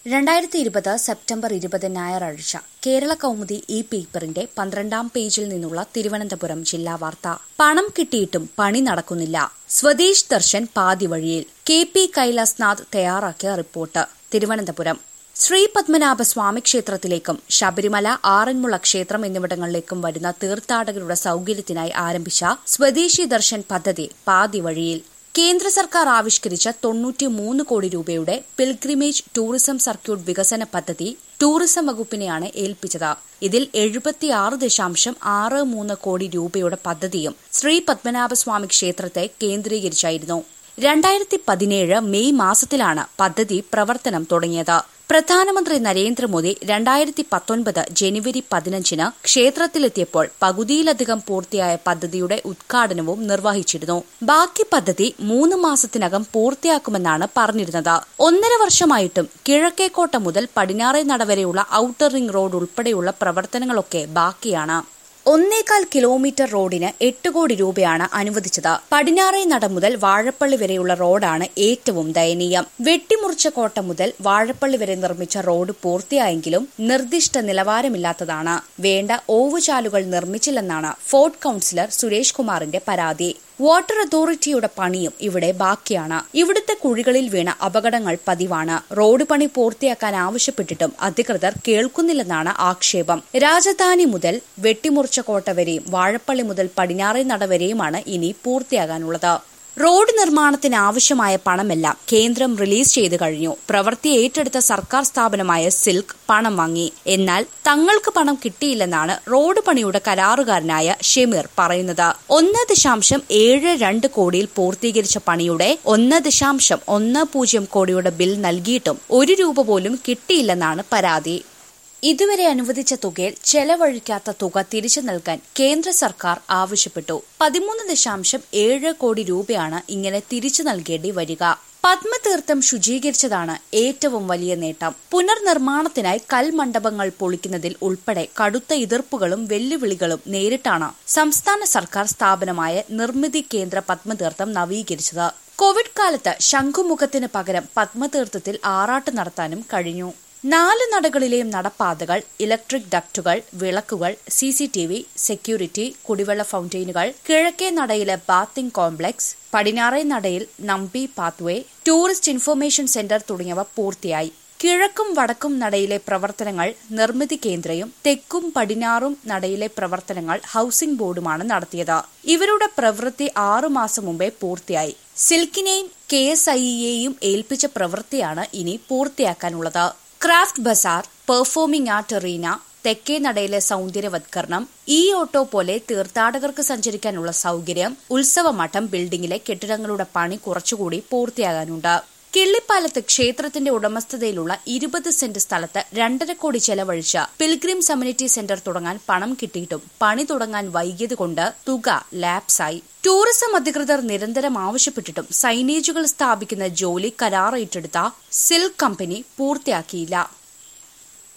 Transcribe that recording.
രണ്ടായിരത്തി ഇരുപത് സെപ്റ്റംബർ ഇരുപത് ഞായറാഴ്ച കേരള കൗമുദി ഈ പേപ്പറിന്റെ പന്ത്രണ്ടാം പേജിൽ നിന്നുള്ള തിരുവനന്തപുരം ജില്ലാ വാർത്ത പണം കിട്ടിയിട്ടും പണി നടക്കുന്നില്ല സ്വദേശ് ദർശൻ പാതി വഴിയിൽ കെ പി കൈലാസ്നാഥ് തയ്യാറാക്കിയ റിപ്പോർട്ട് തിരുവനന്തപുരം ശ്രീ പത്മനാഭ സ്വാമി ക്ഷേത്രത്തിലേക്കും ശബരിമല ആറന്മുള ക്ഷേത്രം എന്നിവിടങ്ങളിലേക്കും വരുന്ന തീർത്ഥാടകരുടെ സൌകര്യത്തിനായി ആരംഭിച്ച സ്വദേശി ദർശൻ പദ്ധതി പാതി വഴിയിൽ കേന്ദ്ര സർക്കാർ ആവിഷ്കരിച്ച തൊണ്ണൂറ്റിമൂന്ന് കോടി രൂപയുടെ പിൽഗ്രിമേജ് ടൂറിസം സർക്യൂട്ട് വികസന പദ്ധതി ടൂറിസം വകുപ്പിനെയാണ് ഏൽപ്പിച്ചത് ഇതിൽ എഴുപത്തിയാറ് ദശാംശം ആറ് മൂന്ന് കോടി രൂപയുടെ പദ്ധതിയും ശ്രീ പത്മനാഭസ്വാമി ക്ഷേത്രത്തെ കേന്ദ്രീകരിച്ചായിരുന്നു രണ്ടായിരത്തി പതിനേഴ് മെയ് മാസത്തിലാണ് പദ്ധതി പ്രവർത്തനം തുടങ്ങിയത് പ്രധാനമന്ത്രി നരേന്ദ്രമോദി രണ്ടായിരത്തി പത്തൊൻപത് ജനുവരി പതിനഞ്ചിന് ക്ഷേത്രത്തിലെത്തിയപ്പോൾ പകുതിയിലധികം പൂർത്തിയായ പദ്ധതിയുടെ ഉദ്ഘാടനവും നിർവഹിച്ചിരുന്നു ബാക്കി പദ്ധതി മൂന്ന് മാസത്തിനകം പൂർത്തിയാക്കുമെന്നാണ് പറഞ്ഞിരുന്നത് ഒന്നര വർഷമായിട്ടും കിഴക്കേക്കോട്ട മുതൽ പടിഞ്ഞാറേ നട വരെയുള്ള ഔട്ടർ റിംഗ് റോഡ് ഉൾപ്പെടെയുള്ള പ്രവർത്തനങ്ങളൊക്കെ ബാക്കിയാണ് ഒന്നേകാൽ കിലോമീറ്റർ റോഡിന് എട്ട് കോടി രൂപയാണ് അനുവദിച്ചത് പടിഞ്ഞാറേ നട മുതൽ വാഴപ്പള്ളി വരെയുള്ള റോഡാണ് ഏറ്റവും ദയനീയം വെട്ടിമുറിച്ച കോട്ട മുതൽ വാഴപ്പള്ളി വരെ നിർമ്മിച്ച റോഡ് പൂർത്തിയായെങ്കിലും നിർദ്ദിഷ്ട നിലവാരമില്ലാത്തതാണ് വേണ്ട ഓവുചാലുകൾ നിർമ്മിച്ചില്ലെന്നാണ് ഫോർട്ട് കൌൺസിലർ സുരേഷ് കുമാറിന്റെ പരാതി വാട്ടർ അതോറിറ്റിയുടെ പണിയും ഇവിടെ ബാക്കിയാണ് ഇവിടുത്തെ കുഴികളിൽ വീണ അപകടങ്ങൾ പതിവാണ് റോഡ് പണി പൂർത്തിയാക്കാൻ ആവശ്യപ്പെട്ടിട്ടും അധികൃതർ കേൾക്കുന്നില്ലെന്നാണ് ആക്ഷേപം രാജധാനി മുതൽ വെട്ടിമുറിച്ച കോട്ട വരെയും വാഴപ്പള്ളി മുതൽ പടിഞ്ഞാറേ നട വരെയുമാണ് ഇനി പൂർത്തിയാകാനുള്ളത് റോഡ് നിർമ്മാണത്തിന് ആവശ്യമായ പണമെല്ലാം കേന്ദ്രം റിലീസ് ചെയ്തു കഴിഞ്ഞു പ്രവൃത്തി ഏറ്റെടുത്ത സർക്കാർ സ്ഥാപനമായ സിൽക്ക് പണം വാങ്ങി എന്നാൽ തങ്ങൾക്ക് പണം കിട്ടിയില്ലെന്നാണ് റോഡ് പണിയുടെ കരാറുകാരനായ ഷെമീർ പറയുന്നത് ഒന്ന് ദശാംശം ഏഴ് രണ്ട് കോടിയിൽ പൂർത്തീകരിച്ച പണിയുടെ ഒന്ന് ദശാംശം ഒന്ന് പൂജ്യം കോടിയുടെ ബിൽ നൽകിയിട്ടും ഒരു രൂപ പോലും കിട്ടിയില്ലെന്നാണ് പരാതി ഇതുവരെ അനുവദിച്ച തുകയിൽ ചെലവഴിക്കാത്ത തുക തിരിച്ചു നൽകാൻ കേന്ദ്ര സർക്കാർ ആവശ്യപ്പെട്ടു പതിമൂന്ന് ദശാംശം ഏഴ് കോടി രൂപയാണ് ഇങ്ങനെ തിരിച്ചു നൽകേണ്ടി വരിക പത്മതീർത്ഥം ശുചീകരിച്ചതാണ് ഏറ്റവും വലിയ നേട്ടം പുനർനിർമ്മാണത്തിനായി കൽമണ്ഡപങ്ങൾ പൊളിക്കുന്നതിൽ ഉൾപ്പെടെ കടുത്ത എതിർപ്പുകളും വെല്ലുവിളികളും നേരിട്ടാണ് സംസ്ഥാന സർക്കാർ സ്ഥാപനമായ നിർമ്മിതി കേന്ദ്ര പത്മതീർത്ഥം നവീകരിച്ചത് കോവിഡ് കാലത്ത് ശംഖുമുഖത്തിന് പകരം പത്മതീർത്ഥത്തിൽ ആറാട്ട് നടത്താനും കഴിഞ്ഞു നാല് നടകളിലെയും നടപ്പാതകൾ ഇലക്ട്രിക് ഡക്റ്റുകൾ വിളക്കുകൾ C C T V security കുടിവെള്ള ഫൌണ്ടെയിനുകൾ കിഴക്കേ നടയിലെ ബാത്തിംഗ് കോംപ്ലക്സ് പടിഞ്ഞാറേ നടയിൽ Nambi pathway tourist information centre തുടങ്ങിയവ പൂർത്തിയായി കിഴക്കും വടക്കും നടയിലെ പ്രവർത്തനങ്ങൾ നിർമ്മിതി കേന്ദ്രയും തെക്കും പടിഞ്ഞാറും നടയിലെ പ്രവർത്തനങ്ങൾ ഹൌസിംഗ് ബോർഡുമാണ് നടത്തിയത് ഇവരുടെ പ്രവൃത്തി ആറുമാസം മുമ്പേ പൂർത്തിയായി സിൽക്കിനെയും കെ എസ് ഐയെയും ഏൽപ്പിച്ച പ്രവൃത്തിയാണ് ഇനി പൂർത്തിയാക്കാനുള്ളത് craft bazaar performing art arena തെക്കേ നടയിലെ സൗന്ദര്യവത്കരണം ഇ ഓട്ടോ പോലെ തീർത്ഥാടകർക്ക് സഞ്ചരിക്കാനുള്ള സൗകര്യം ഉത്സവമഠം ബിൽഡിംഗിലെ കെട്ടിടങ്ങളുടെ പണി കുറച്ചുകൂടി പൂർത്തിയാകാനുണ്ട് കിള്ളിപ്പാലത്ത് ക്ഷേത്രത്തിന്റെ ഉടമസ്ഥതയിലുള്ള ഇരുപത് സെന്റ് സ്ഥലത്ത് രണ്ടര കോടി ചെലവഴിച്ച പിൽഗ്രിം കമ്മ്യൂണിറ്റി സെന്റർ തുടങ്ങാൻ പണം കിട്ടിയിട്ടും പണി തുടങ്ങാൻ വൈകിയതുകൊണ്ട് തുക ലാപ്സായി ടൂറിസം അധികൃതർ നിരന്തരം ആവശ്യപ്പെട്ടിട്ടും സൈനേജുകൾ സ്ഥാപിക്കുന്ന ജോലി കരാർ ഏറ്റെടുത്ത സിൽക്ക് കമ്പനി പൂർത്തിയാക്കിയില്ല